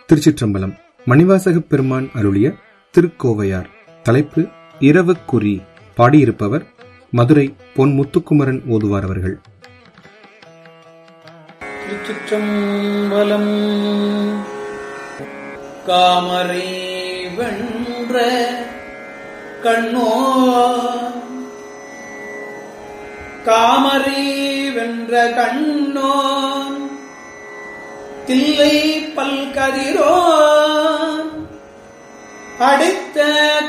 திருச்சிற்றம்பலம் மணிவாசகப் பெருமான் அருளிய திருக்கோவையார் தலைப்பு இரவுக்குறி பாடியிருப்பவர் மதுரை பொன் முத்துக்குமரன் ஓதுவார் அவர்கள் திருச்சிற்றம்பலம் காமரை வென்ற கண்ணோ காமரை வென்ற கண்ணோ தில்லை பல்கதிரோ அடைத்த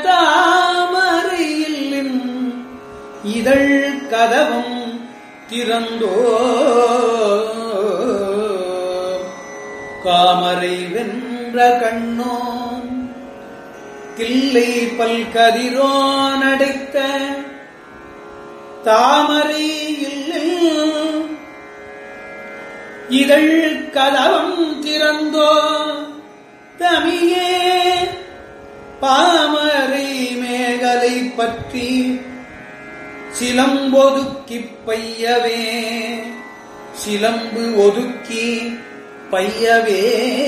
தாமரையில் இதழ் கதவம் திறந்தோ காமரை வென்ற கண்ணோன் தில்லை பல்கதிரோ நடைத்த தாமரை இதழ் கதவம் திறந்தோ தமியே பாமரை மேகலை பற்றி சிலம்பொதுக்கி பையவே சிலம்பு ஒதுக்கி பையவே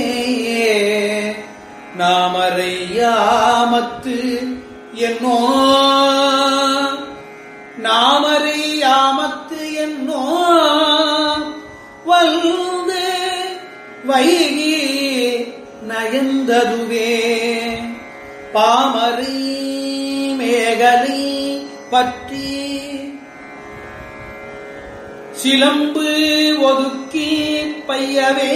நாமறையாமத்து என்னோ நாமறையாமத்து என்னோ வந்து வைகி நயந்ததுவே பாமரை மேகலை பற்றி சிலம்பு ஒதுக்கி பையவே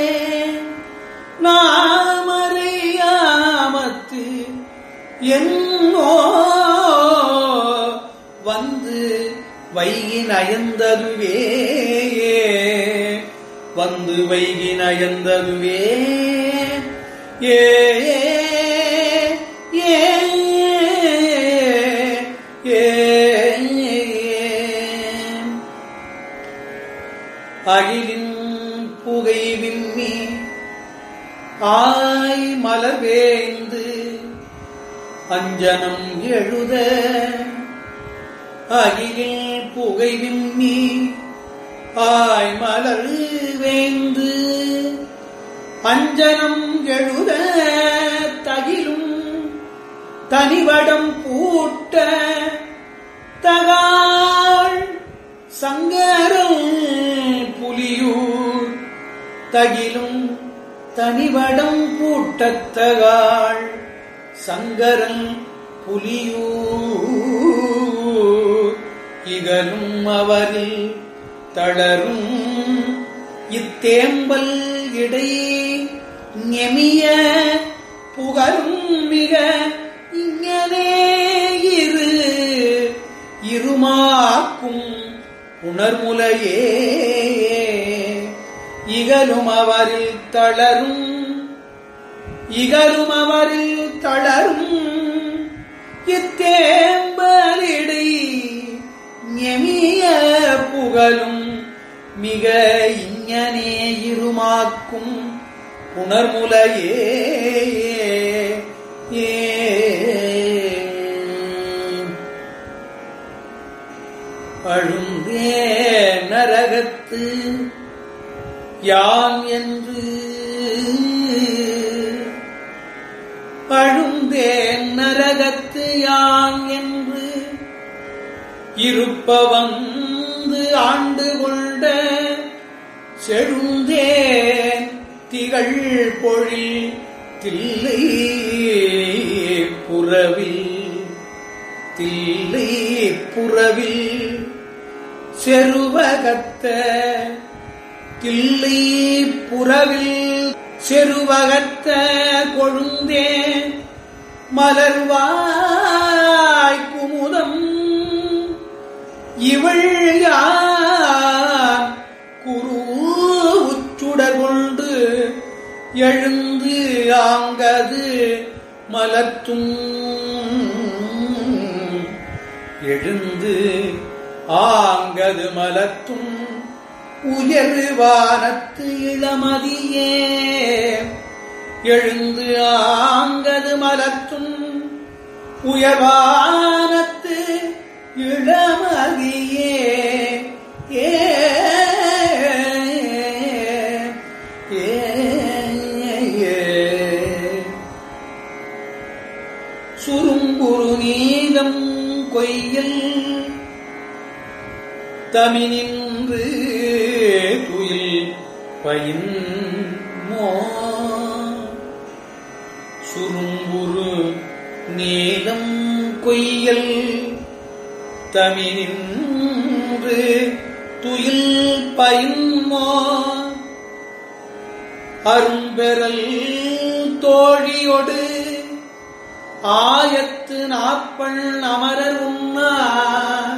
நாமறியாமத்து என்னோ வந்து வைகி நயந்ததுவே வந்து வைகி நயந்ததுவே ஏ ஏ அகிலின் புகை விம்மி ஆய் மலர்வேந்து அஞ்சனம் எழுத அகிலில் புகை விம்மி ஆய் மலர் வேந்து அஞ்சனம் எழுத தகிலும் தனிவடம் பூட்ட தகாள் சங்கரம் புலியூர் தகிலும் தனிவடம் பூட்டத்தகாள் சங்கரன் புலியூர் இகலும் அவரில் தளரும் இத்தேம்பல் இடை நெமிய புகழும் மிக இங்கனே இரு இருமாக்கும் உணர்முலையே இகலும் அவரில் தளரும் இகலும் அவரில் தளரும் இத்தேம்பலிடை எமிய புகழும் மிக இஞனே இருமாக்கும் உணர்முலையே ஏ அழுந்தே நரகத்து யான் என்று அழுந்தேன் நரகத்து யான் என்று இருப்ப வந்து ஆண்டு கொண்ட செழுந்தேன் திகழ் பொழில் தில்லை புறவில் தில்லை புறவில் செருவகத்த தில்லை புறவில் செருவகத்த கொழுந்தே மலர்வாய் குமுதம் இவள் யான் குரு உச்சுடர் கொண்டு எழுந்து ஆங்கது மலர்த்தும் எழுந்து ஆங்கது மலத்தும் உயர் வானத்து இளமதியே எழுந்து ஆங்கது மலத்தும் உயர்வானத்து இளமதியே ஏ ஏ ஏ கொய்யல் தமினின்று துயில் பயின் மோ சுருங்குரு நீலம் கொய்யல் தமினின்று துயில் பயின்மோ அரும்பெறல் தோழியொடு ஆயத்து நாப்பள் அமரர் உண்ணார்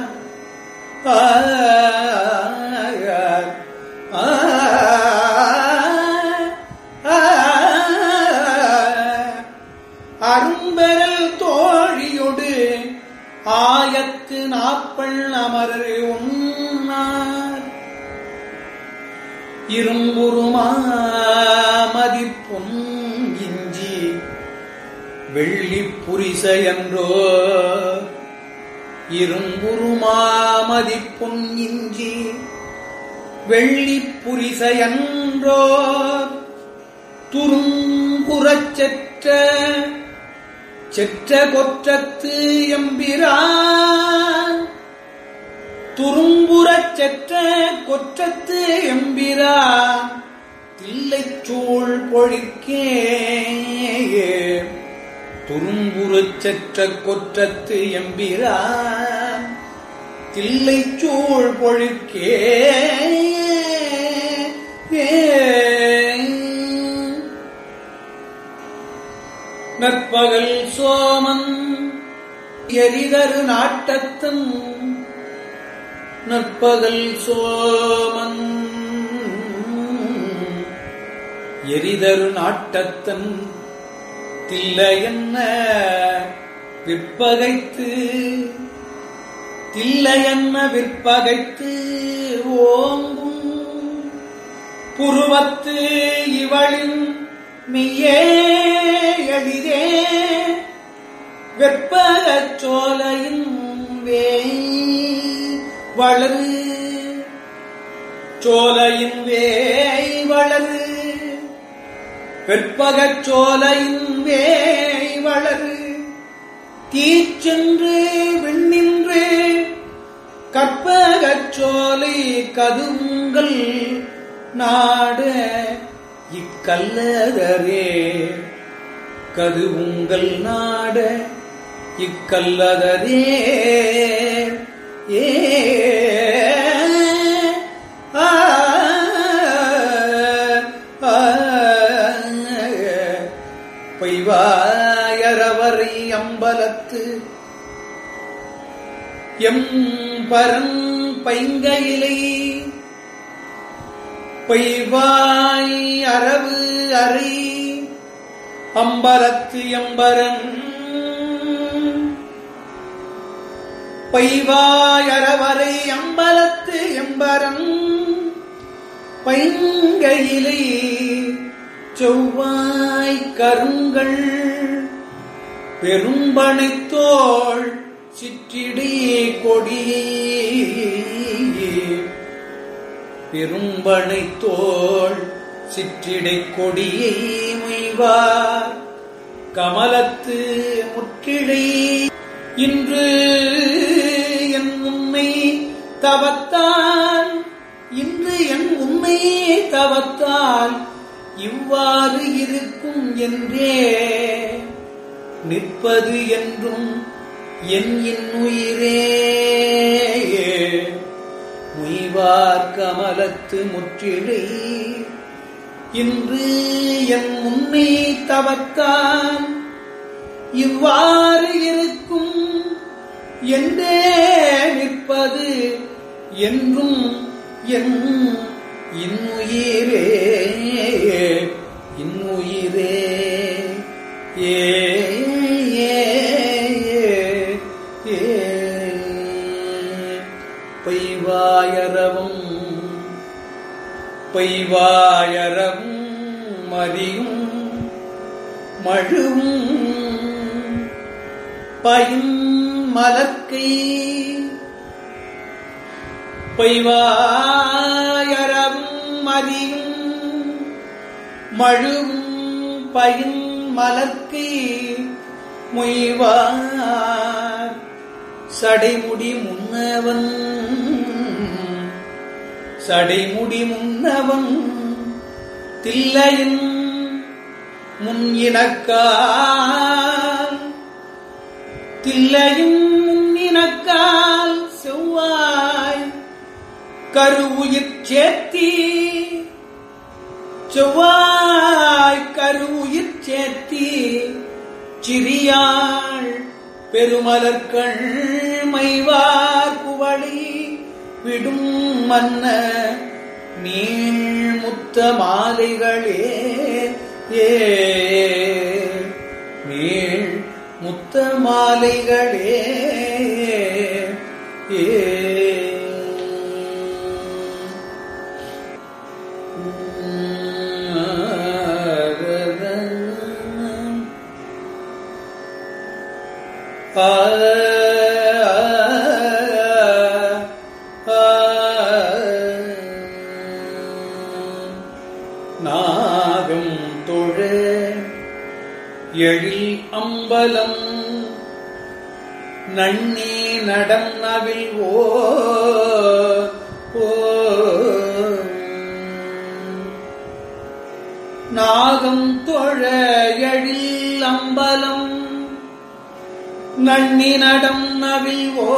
அரும்பெறல் தோழியொடு ஆயத்து நாப்பள் அமரர் உண்ணார் இரும்புருமாமதிப்பும் இஞ்சி வெள்ளி புரிச என்றோ இரும்புருமாமதிப்பும் இஞ்சி வெள்ளி புரிச என்றோ துருங்குறச் செற்ற செற்ற கொற்றத்து எம்பிரான் துரும்புறச் செற்ற கொற்றத்து எம்பிரான் தில்லைச்சூழ் பொழிக்கே துரும்புறச் செற்ற கொற்றத்து எம்பிரான் தில்லைச்சூழ் பொழிக்கே நற்பகல் சோமன் எரிதரு நாட்டத்தன் நற்பகல் சோமன் எரிதரு நாட்டத்தன் தில்லையன்ன விற்பகைத்து தில்லையன்ன விற்பகைத்து ஓங்கும் புருவத்து இவளின் மெய்யே எழிரே வெற்பகச் சோலையின் வேய் வளரு சோலையின் வேய் வளரு வெற்பகச் சோலையின் வேய் வளரு தீச்சென்று விண்ணின்று கற்பகச் சோலை கதுங்கள் நாட இக்கல்லதரே கது உங்கள் நாட இக்கல்லதரே ஏ ஆ, ஆ, பொய்வாயரவரை அம்பலத்து எம் பரன் பைங்கையிலை பொய்வாய் அரவு அறை அம்பலத்து எம்பரன் பைவாய் அரவரை அம்பலத்து எம்பரன் பைங்கையிலை செவ்வாய் கருங்கள் பெரும்பனைத்தோள் சிற்றிடி கொடி பெரும்பனைத்தோள் சிற்றிடை கொடியை மைவார் கமலத்து முற்றிடை இன்று என் உண்மை தவத்தான் இன்று என் உண்மை தவத்தால் இவ்வாறு இருக்கும் என்றே நிற்பது என்றும் என் இன்னுயிரே முய்வார் கமலத்து முற்றிடை இன்று என் உண்மை தவத்தான் இவ்வாறு இருக்கும் என்றே நிற்பது என்றும் என் இன்னுயிரே இன்னுயிரே ஏ ஏ, ஏ, ஏ. பொய்வாயரவும் பொய்வாயரவும் மதியும் மழுவும் பயும் மலர்க்கை பொய்வாயரவும் மதியும் மழுவும் பயும் மலர்க்கை மொய்வார் சடைமுடி முன்னவன் சடைமுடி முன்னவன் தில்லையின் முன் இனக்கால் தில்லையும் முன் இனக்கால் செவ்வாய் கருவுயிர் சேர்த்தி செவ்வாய் கருவுயிர் சேர்த்தி சிறியாள் பெருமலர்கள் மைவார் குவளி விடும் மன்ன நீள் முத்த மாலைகளே ஏ நீள் முத்த மாலைகளே ஏ நாகம் தொழ எழில் அம்பலம் நன்னே நடம் நவில் ஓ ஓ. நாகம் தொழ எழில் அம்பலம் நன்னி நடம் நவில் ஓ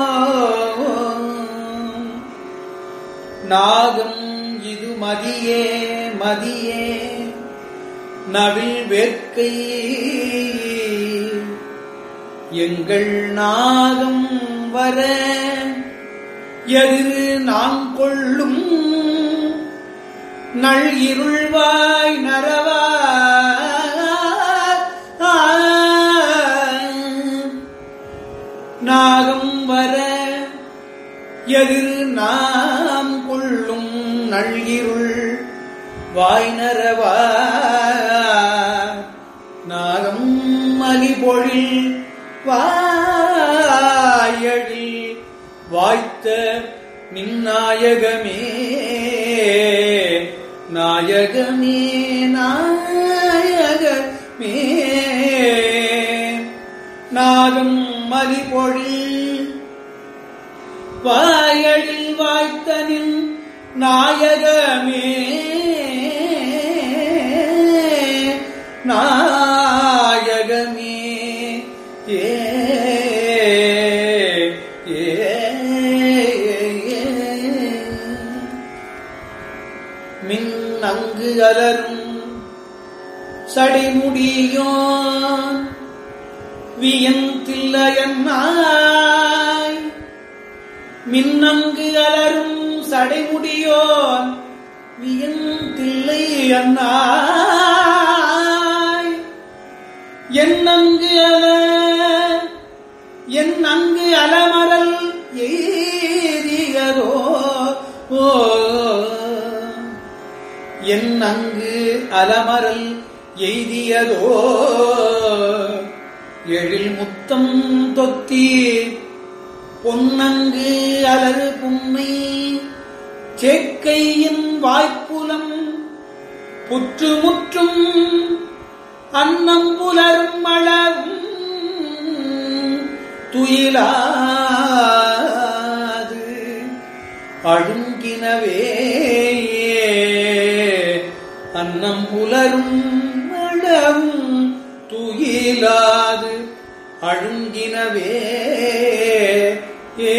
நாகம் இது மதியே மதியே நவில் வேட்கை எங்கள் நாகம் வர எதிரு நான் கொள்ளும் நள் இருள்வாய் நரவா நாகம் வர எதிர் நாம் கொள்ளும் நள்ளிருள் வாய்நரவா நாகம் மலிபொழில் வாயழில் வாய்த்த நின்னாயகமே நாயகமே நாயகமே நாகம் மலிபொழில் வாயழில் வாய்த்தனின் நாயகமே நாயகமே ஏ ஏ மின் அங்கு அலரும் சடைமுடியோன் வியந்தில்லையன்னாய் மின்னங்கு அலரும் சடைமுடியோன் வியந்தில்லை அண்ணாய் என்னங்கு அல என் அங்கு அலமரல் எய்தியதோ ஓ என் அங்கு அலமரல் எய்தியதோ எழில் முத்தம் தொத்தி பொன்னங்கு அலறு புன்மை சேக்கையின் வாய்ப்புலம் புற்றுமுற்றும் அன்னம் புலரும் அளவும் துயிலாது அழுங்கினவே அன்னம் புலரும் அளவும் துயிலாது அழுங்கினவே ஏ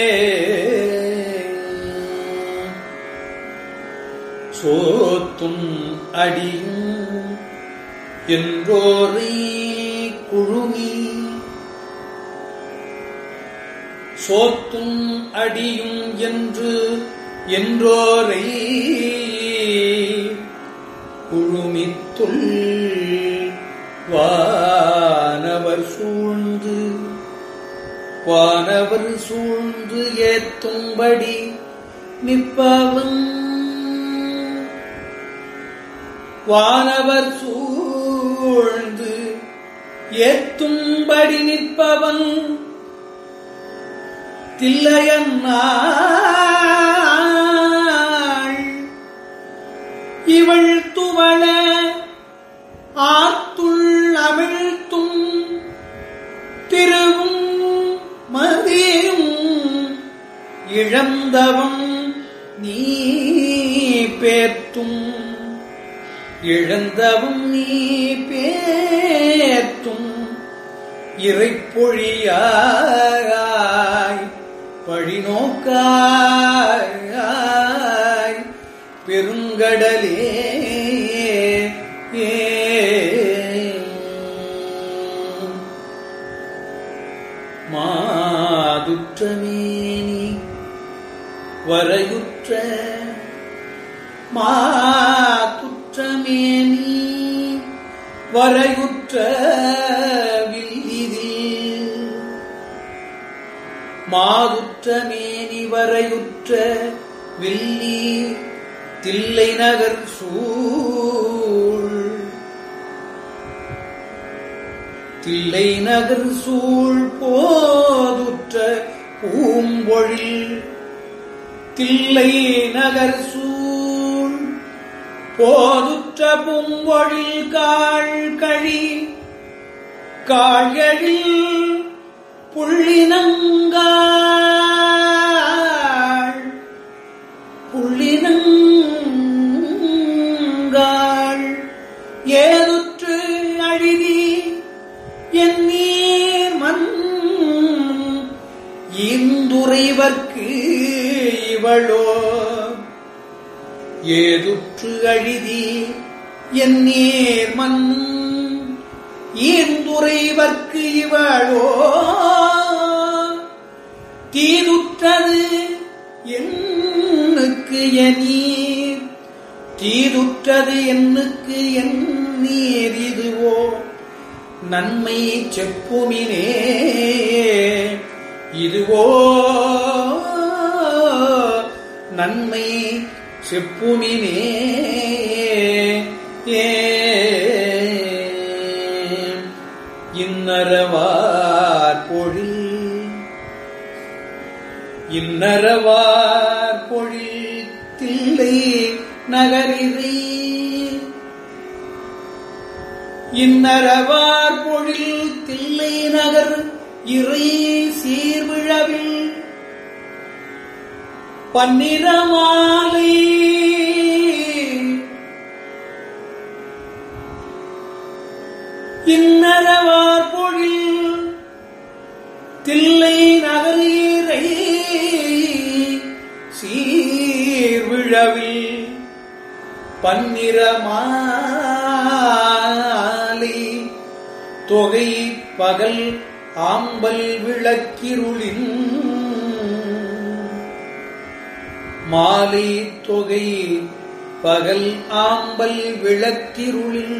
சோத்தும் அடியும் என்றோரை குழுமி சோத்தும் அடியும் என்று என்றோரை குழுமித்துள் வானவர் சூழ்ந்து வானவர் சூழ்ந்து ஏத்தும்படி நிற்பவன் வானவர் சூழ்ந்து ஏத்தும்படி நிற்பவன் தில்லையன்னாள் இவள் துவள ஆத்துள் அமிழ்த்தும் திருவும் மதி இழந்தவம் நீ பேத்தும் இழந்தவும் நீ பேத்தும் இறைப்பொழியாய் பழிநோக்காய் பெருங்கடலே ஏ மாதுற்றமேனி வரையுற்ற மாதுற்றமேனி வரையுற்ற வில்லிதில் மாதுற்றமேனி வரையுற்ற வில்லி தில்லை நகர் சூழ் தில்லை நகர் சூழ் போதுற்ற பூம்பொழில் தில்லை நகர் சூழ் போதுற்ற பூம்பொழில் காள் கழி காழ்களில் புள்ளினங்காள் புள்ளினங்காள் ஏதுற்று அழிதி என் நீர் மண் இந்துரைவர்க்கு இவளோ ஏதுற்று அழிதி என் நீர் மண் ஈந்துரைவர்க்கு இவளோ தீதுற்றது என்னுக்கு எண்ணீர் தீதுற்றது என்னுக்கு என் நீர் இதுவோ நன்மை செப்புமினே இதுவோ நன்மை செப்புமினே ஏ இன்னரவார் பொழில் இன்னரவார் பொழில் தில்லை நகரிதை இன்னரவார் பொழில் தில்லை நகர் இறை சீர்விழவில் பன்னிரமாலை இன்னரவார் பொழில் தில்லை நகரீரை சீர்விழவில் பன்னிரமாலை தொகை பகல் ஆம்பல் விளக்கிருளின் மாலை தொகை பகல் ஆம்பல் விளக்கிருளில்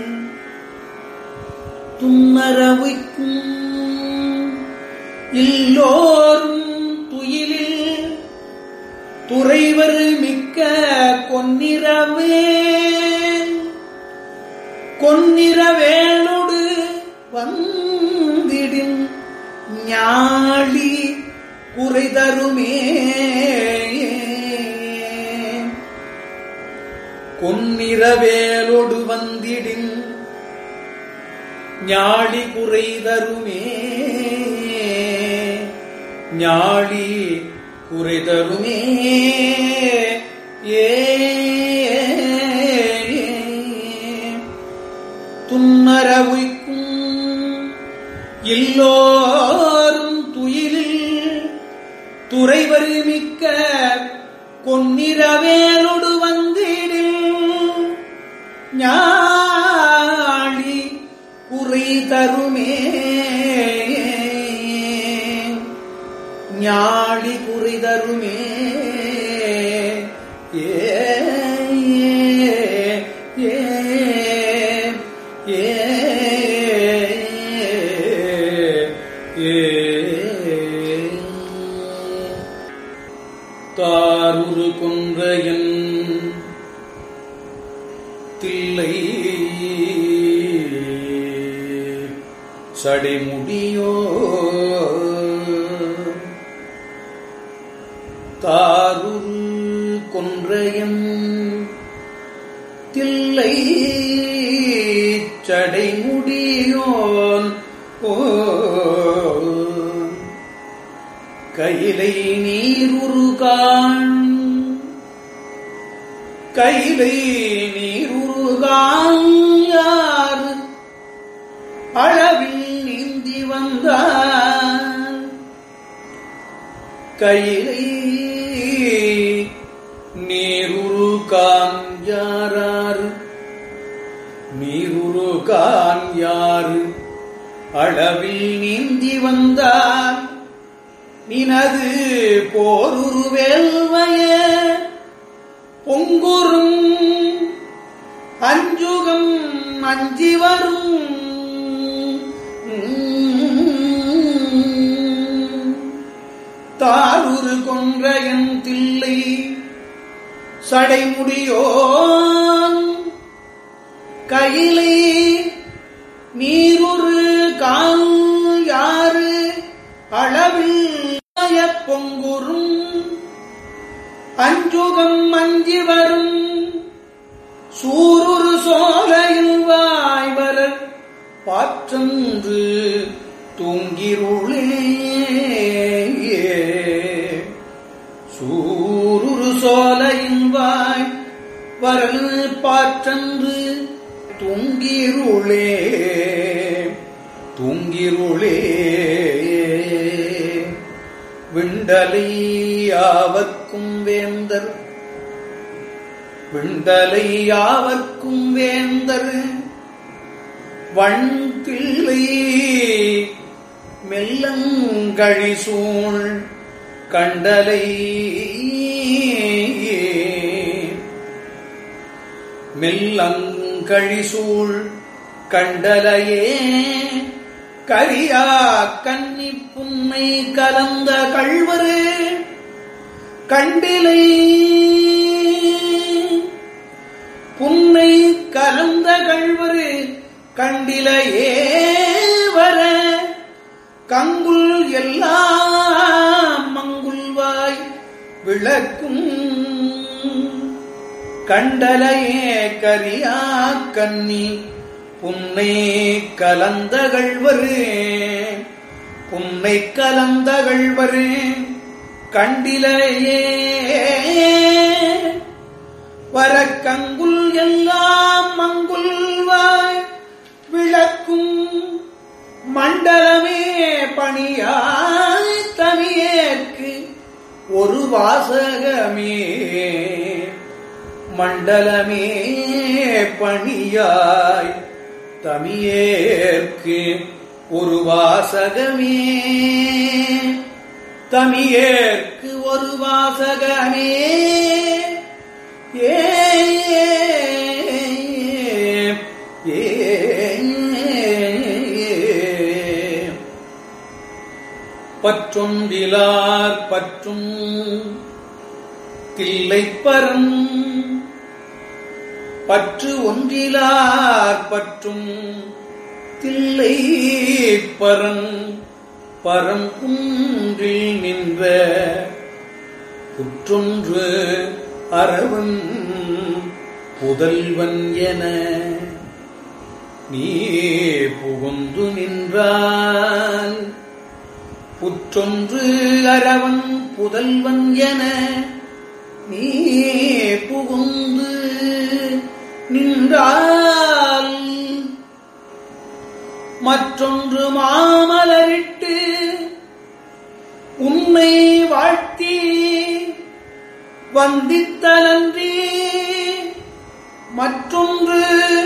தும்மரவைக்கும் இல்லோரும் துயிலில் துறைவர் மிக்க கொன்னிரவேல் கொன்னிரவேலோடு வந்திடின் ஞாழி குறைதருமே கொன்னிரவேலோடு வந்திடின் ஞாழி குறைதருமே ஞாழி குறைதருமே ஏ துன்னரவுக்கும் எல்லோரும் துயிலில் துறைவரி மிக்க கொன்னிரவேலொடு வந்திடில் ஞாழி குறை தருமே ஞாழி குறை தருமே ஏ ஏ, ஏ, ஏ. தாருரு கொன்றையன் தில்லை சடைமுடியோ தாருரு கொன்றையன் தில்லை சடைமுடியோன் ஓ கையிலை நீருருகான் கையிலை நீருருகான் யார் அளவில் நீந்தி வந்தார் கையிலை நீருரு காஞ்சாரார் நீருரு காஞ்சாறு அளவில் நீந்தி வந்தார் நினது போருருவேல்வய பொங்குறும் அஞ்சுகம் அஞ்சி வரும் தாருரு கொன்றையன் தில்லை சடைமுடியோன் கையிலே நீருரு கால் யாரு அளவில் பொங்குறும் அஞ்சுகம் அஞ்சி வரும் சூருரு சோலையில் வாய்வரர் பாற்றன்று தூங்கிருளே சூருரு சோலையின் வாய் வரல் பாற்றன்று தூங்கிருளே தூங்கிருளே விண்டலை யாவர்க்கும் வேந்தர் விண்டலை யாவர்க்கும் வேந்தர் வண்பிள்ளை மெல்லங்கழி சூழ் கண்டலை மெல்லங்கழி சூழ் கண்டலையே கரியா கன்னி புன்னை கலந்த கழ்வரு கண்டிலை புன்னை கலந்த கழ்வரு கண்டிலையே வர கங்குல் எல்லாம் மங்குல்வாய் விளக்கும் கண்டலையே கரியா கன்னி புன்னை கலந்தகழ்வரு புன்னை கலந்தகழ்வரு கண்டிலையே வரக்கங்குல் எல்லாம் மங்குல்வாய் விளக்கும் மண்டலமே பணியாய் தமியேற்கு ஒரு வாசகமே மண்டலமே பணியாய் தமியேற்கு ஒரு வாசகமே தமியேற்கு ஒரு வாசகமே ஏ பற்றொன்றிலார் பற்றும் தில்லைப்பரம் பற்று ஒன்றிலார் பற்றும் தில்லை பரம் பரம் குன்றில் நின்ற குற்றொன்று அரவன் புதல்வன் என நீ புகுந்து நின்றால் புற்றொன்று அரவன் புதல்வன் என நீ புகுந்து நின்றால் மற்றொன்று மாமலரிட்டு உன்னை வாழ்த்தி வந்தித்தலன்றி மற்றொன்று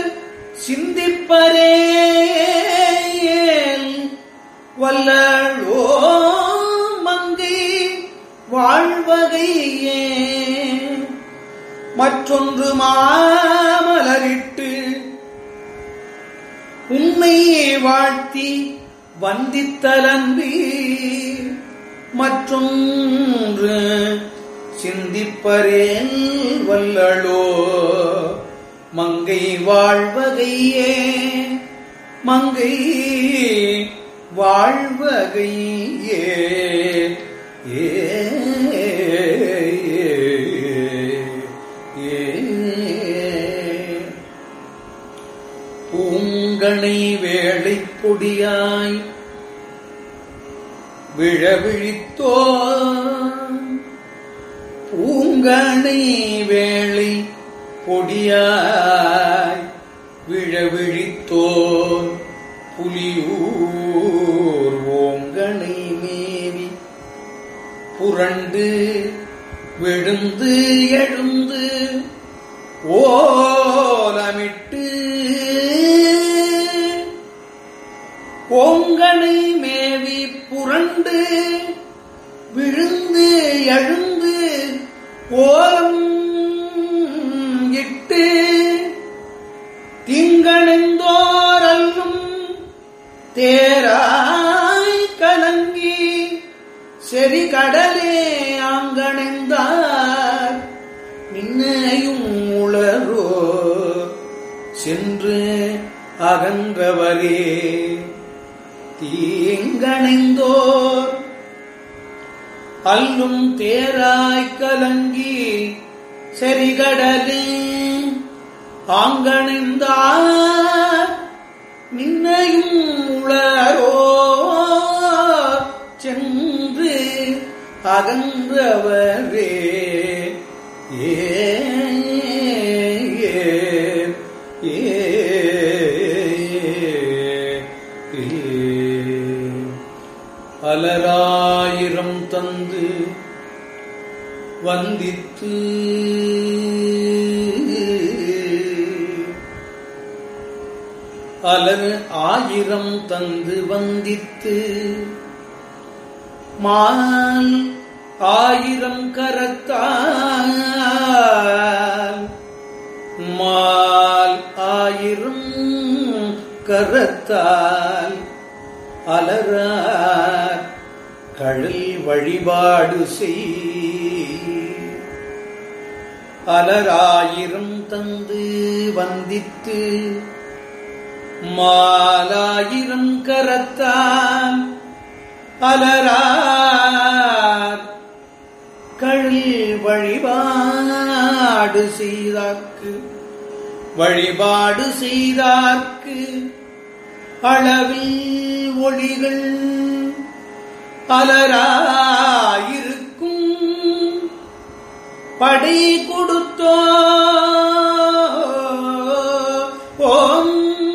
சிந்திப்பரேல் வல்லோ மங்கை வாழ்வகையே மற்றொன்று மாமலரிட்டு உண்மையே வாழ்த்தி வந்தித்தலன்றி மற்றொன்று சிந்திப்பரேல் வல்லளோ மங்கை வாழ்வகையே மங்கை வாழ்வகையே ஏ பூங்கனை வேளை கொடியாய் விழவிழித்தோ பூங்கணை வேளை பொடியாய் விழவிழித்தோர் புலியூர் ஓங்கணை மேவி புரண்டு விழுந்து எழுந்து ஓலமிட்டு ஓங்கனை மேவி புரண்டு விழுந்து எழுந்து ஓலம் இட்டு திங்கணந்தோரல்லும் தேராய் கலங்கி செறி கடலே ஆங்கணைந்தார் நின்னையும் உளரோ சென்று அகன்றவரே தீங்கணைந்தோர் அல்லும் தேராய் கலங்கி செறிகடலே ஆங்கணிந்தார் நின்னையும் உளரோ சென்று அகன்றவரே ஏ ஏ, ஏ, ஏ. அலராயிரம் தந்து வந்தித்து அலர் ஆயிரம் தந்து வந்தித்து மால் ஆயிரம் கரத்தால் மால் ஆயிரம் கரத்தால் அலரார் கழல் வழிபாடு செய் அலராயிரம் தந்து வந்தித்து மாலாயிரம் கரத்தான் அலரார் கழில் வழிபாடு செய்தார்க்கு வழிபாடு செய்தார்க்கு அளவில் ஒளிகள் அலராயிருக்கும் படை கொடுத்தோ ஓம்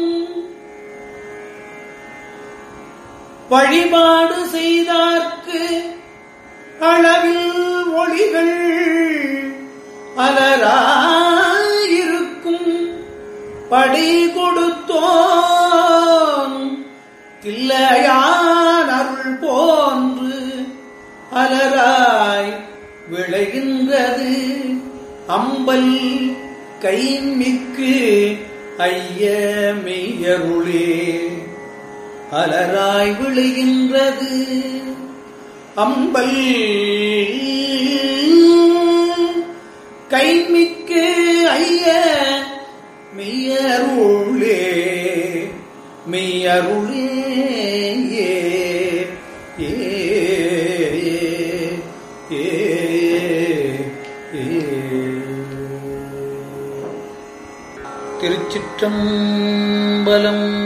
வழிபாடு செய்தார்க்கு அளவில் ஒளிகள் அலராயிருக்கும் படை கொடுத்தோம் தில்லையான் அருள் போன்று அலராய் விளைகின்றது அம்பல் கைமிக்கு ஐய மெய்யருளே அலராய் விழுகின்றது அம்பல் கைமிக்கு ஐய மெய்யருளே மெய்யருளே ஏ ஏ ஏ ஏ திருச்சிற்றம்பலம்